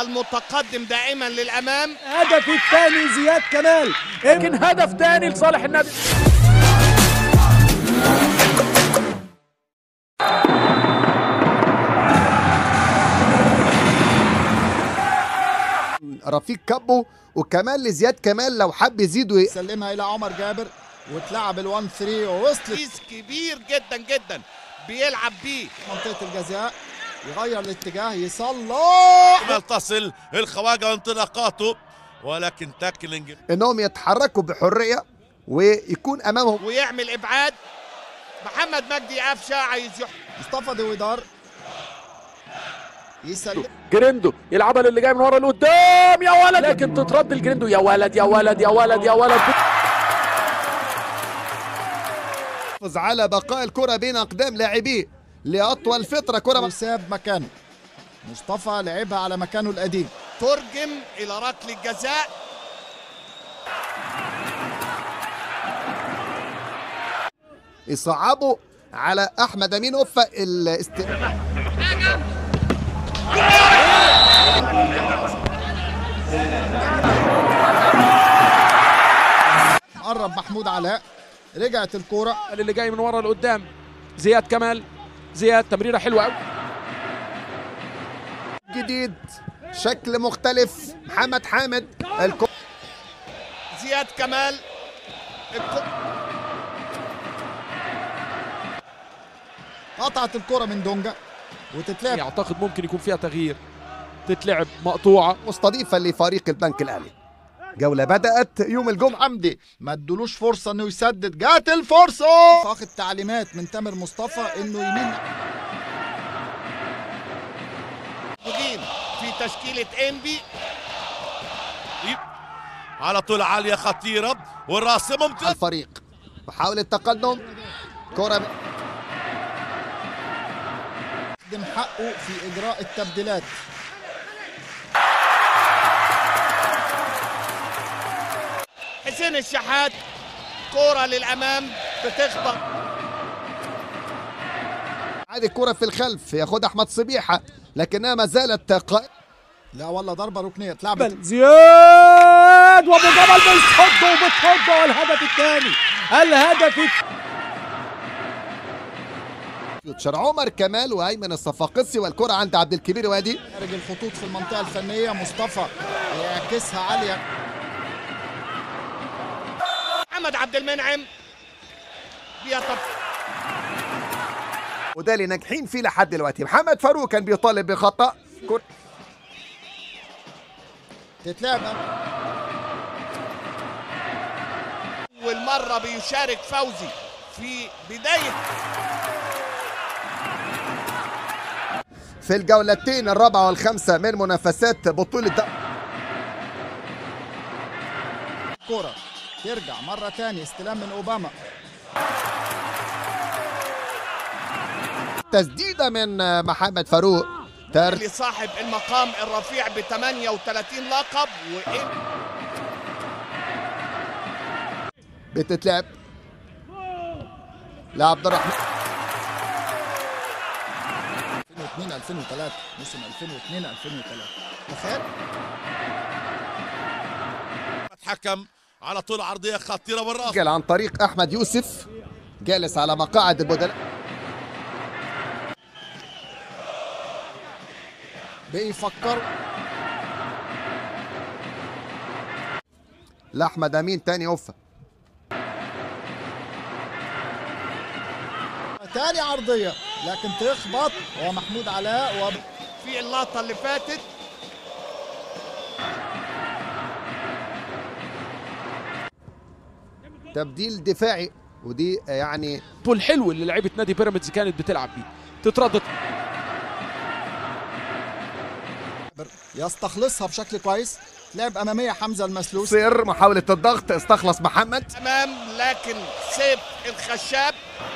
المتقدم دائما للامام هدف الثاني زياد كمال لكن هدف تاني لصالح النادي رفيق كابو وكمان لزياد كمال لو حب يزيد وي... سلمها الى عمر جابر واتلعب ال1 3 ووصلت تركيز كبير جدا جدا بيلعب بيه منطقه الجزاء يغير الاتجاه يصلح امل تصل الخواجه انطلاقاته ولكن تاكلينج انهم يتحركوا بحريه ويكون امامهم ويعمل ابعاد محمد مجدي قفشه عايز يح... مصطفى دويدار يسلم جريندو يلعبها للي جاي من ورا لقدام يا ولد لكن تترد الجريندو يا ولد يا ولد يا ولد يا ولد يحافظ على بقاء الكره بين اقدام لاعبيه لاطول فتره كره وساب مكانه مصطفى لعبها على مكانه القديم ترجم الى ركله جزاء يصعبوا على احمد امين اوفا الاست... قرب محمود علاء رجعت الكوره اللي جاي من ورا لقدام زياد كمال زياد تمريره حلوه قوي جديد شكل مختلف محمد حامد الكرة زياد كمال الكرة قطعت الكوره من دونجا وتتلعب اعتقد ممكن يكون فيها تغيير تتلعب مقطوعه مستضيفة لفريق البنك الاهلي جولة بدأت يوم الجمعة حمدي ما ادولوش فرصه انه يسدد جات الفرصه واخد تعليمات من تامر مصطفى انه يمين موجودين في تشكيله انبي على طول عاليه خطيره والراس ممتاز الفريق محاولة تقدم كرة قدم حقه في اجراء التبديلات حسين الشحات كرة للامام بتخبط عادي الكرة في الخلف ياخد احمد صبيحة لكنها ما زالت قائمة لا والله ضربه ركنيه اتلعبت زياد وابو جبل بيصد وبتصد والهدف الثاني الهدف الثاني فيوتشر عمر كمال وايمن الصفاقسي والكرة عند عبد الكبير وادي خارج الخطوط في المنطقه الفنيه مصطفى يعكسها عاليه محمد عبد المنعم بيطب وده اللي ناجحين فيه لحد دلوقتي محمد فاروق كان بيطالب بخطأ كرة تتلعب والمرة بيشارك فوزي في بداية في الجولتين الرابعة والخامسة من منافسات بطولة د- كوره ترجع مره تاني استلام من اوباما تسديدة من محمد فاروق تر لصاحب المقام الرفيع ب 38 لقب وإن بتتلعب لعبد الرحمن 2002 2003 موسم 2002 2003 تخيل حكم على طول عرضيه خطيره والراس سجل عن طريق احمد يوسف جالس على مقاعد البدلاء بيفكر لاحمد امين تاني اوفا تاني عرضيه لكن تخبط ومحمود علاء وب... في اللقطة اللي فاتت تبديل دفاعي ودي يعني بول حلو اللي لعيبه نادي بيراميدز كانت بتلعب بيه تتردد يستخلصها بشكل كويس لعب اماميه حمزه المسلوس سير محاولة الضغط استخلص محمد أمام لكن سيف الخشاب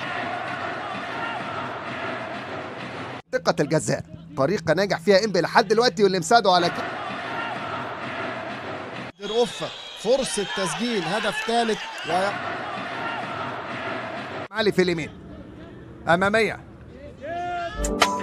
دقة الجزاء طريقة ناجح فيها انبي لحد دلوقتي واللي مساعده على كده اوفا فرصه تسجيل هدف ثالث و... علي في اليمين امامية